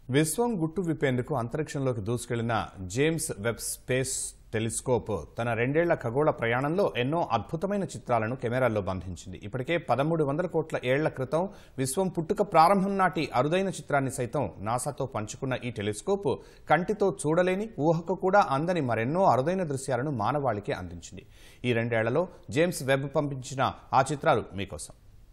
విశ్వం గుట్టు విప్పేందుకు అంతరిక్షంలోకి దూసుకెళ్లిన జేమ్స్ వెబ్ స్పేస్ టెలిస్కోప్ తన రెండేళ్ల ఖగోళ ప్రయాణంలో ఎన్నో అద్భుతమైన చిత్రాలను కెమెరాల్లో బంధించింది ఇప్పటికే పదమూడు వందల కోట్ల ఏళ్ల క్రితం విశ్వం పుట్టుక ప్రారంభం నాటి అరుదైన చిత్రాన్ని సైతం నాసాతో పంచుకున్న ఈ టెలిస్కోప్ కంటితో చూడలేని ఊహకు కూడా అందని మరెన్నో అరుదైన దృశ్యాలను మానవాళికి అందించింది ఈ రెండేళ్లలో జేమ్స్ వెబ్ పంపించిన ఆ చిత్రాలు మీకోసం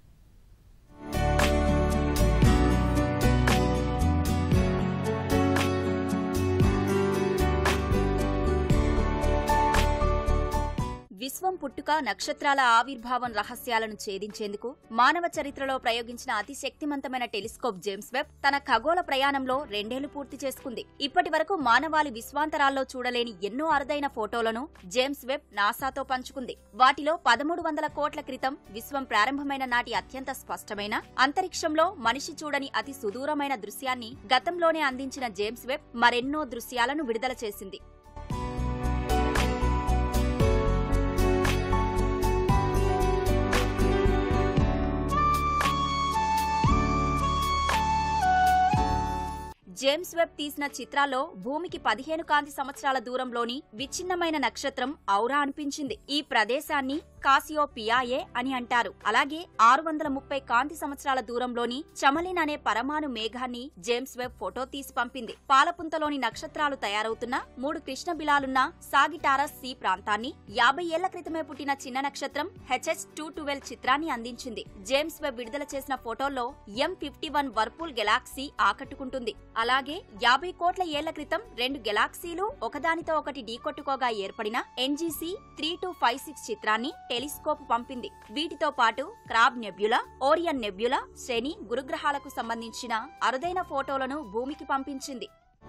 విశ్వం పుట్టుక నక్షత్రాల ఆవిర్భావం రహస్యాలను ఛేదించేందుకు మానవ చరిత్రలో ప్రయోగించిన అతి శక్తివంతమైన టెలిస్కోప్ జేమ్స్ వెబ్ తన ఖగోళ ప్రయాణంలో రెండేళ్లు పూర్తి చేసుకుంది ఇప్పటి వరకు మానవాళి విశ్వాంతరాల్లో చూడలేని ఎన్నో అరుదైన ఫోటోలను జేమ్స్ వెబ్ నాసాతో పంచుకుంది వాటిలో పదమూడు వందల కోట్ల క్రితం విశ్వం ప్రారంభమైన నాటి అత్యంత స్పష్టమైన అంతరిక్షంలో మనిషి చూడని అతి సుదూరమైన దృశ్యాన్ని గతంలోనే అందించిన జేమ్స్ వెబ్ మరెన్నో దృశ్యాలను విడుదల చేసింది జేమ్స్ వెబ్ తీసిన చిత్రాల్లో భూమికి పదిహేను కాంతి సంవత్సరాల దూరంలోని విచ్ఛిన్నమైన నక్షత్రం ఔరా అనిపించింది ఈ ప్రదేశాన్ని కాసియోపియాయే అని అంటారు అలాగే ఆరు వందల ముప్పై కాంతి సంవత్సరాల దూరంలోని చమలిన్ అనే పరమాణు మేఘాన్ని జేమ్స్ వెబ్ ఫోటో తీసి పంపింది పాలపుంతలోని నక్షత్రాలు తయారవుతున్న మూడు కృష్ణ బిలాలున్న సాగిటారస్ సి ప్రాంతాన్ని యాభై ఏళ్ల క్రితమే పుట్టిన చిన్న నక్షత్రం హెచ్హెచ్ టూ ట్వెల్వ్ చిత్రాన్ని అందించింది జేమ్స్ వెబ్ విడుదల చేసిన ఫోటోల్లో M fifty one Whirlpool galaxy ఆకట్టుకుంటుంది అలాగే యాభై కోట్ల ఏళ్ల క్రితం రెండు గెలాక్సీలు ఒకదానితో ఒకటి ఢీకొట్టుకోగా ఏర్పడిన NGC three two five six చిత్రాన్ని టెలిస్కోప్ పంపింది వీటితో పాటు క్రాబ్ నెబ్యులా ఓరియన్ నెబ్యులా శని గురుగ్రహాలకు సంబంధించిన అరుదైన ఫోటోలను భూమికి పంపించింది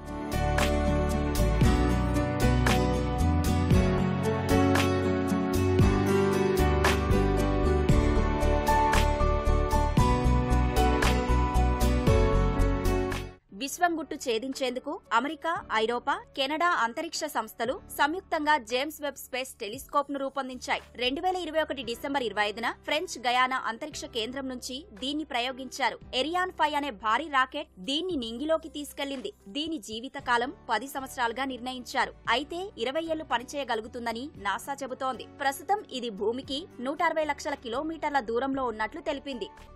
విశ్వం గుట్టు ఛేదించేందుకు అమెరికా ఐరోపా కెనడా అంతరిక్ష సంస్థలు సంయుక్తంగా జేమ్స్ వెబ్ స్పేస్ టెలిస్కోప్ ను రూపొందించాయి రెండు వేల ఇరవై ఒకటి డిసెంబర్ ఇరవై ఐదున ఫ్రెంచ్ గయానా అంతరిక్ష కేంద్రం నుంచి దీన్ని ప్రయోగించారు ఎరియాన్ ఫైవ్ అనే భారీ రాకెట్ దీన్ని నింగిలోకి తీసుకెళ్లింది దీని జీవితకాలం పది సంవత్సరాలుగా నిర్ణయించారు అయితే ఇరవై ఏళ్లు పనిచేయగలుగుతుందని నాసా చెబుతోంది ప్రస్తుతం ఇది భూమికి నూట అరవై లక్షల కిలోమీటర్ల దూరంలో ఉన్నట్లు తెలిపింది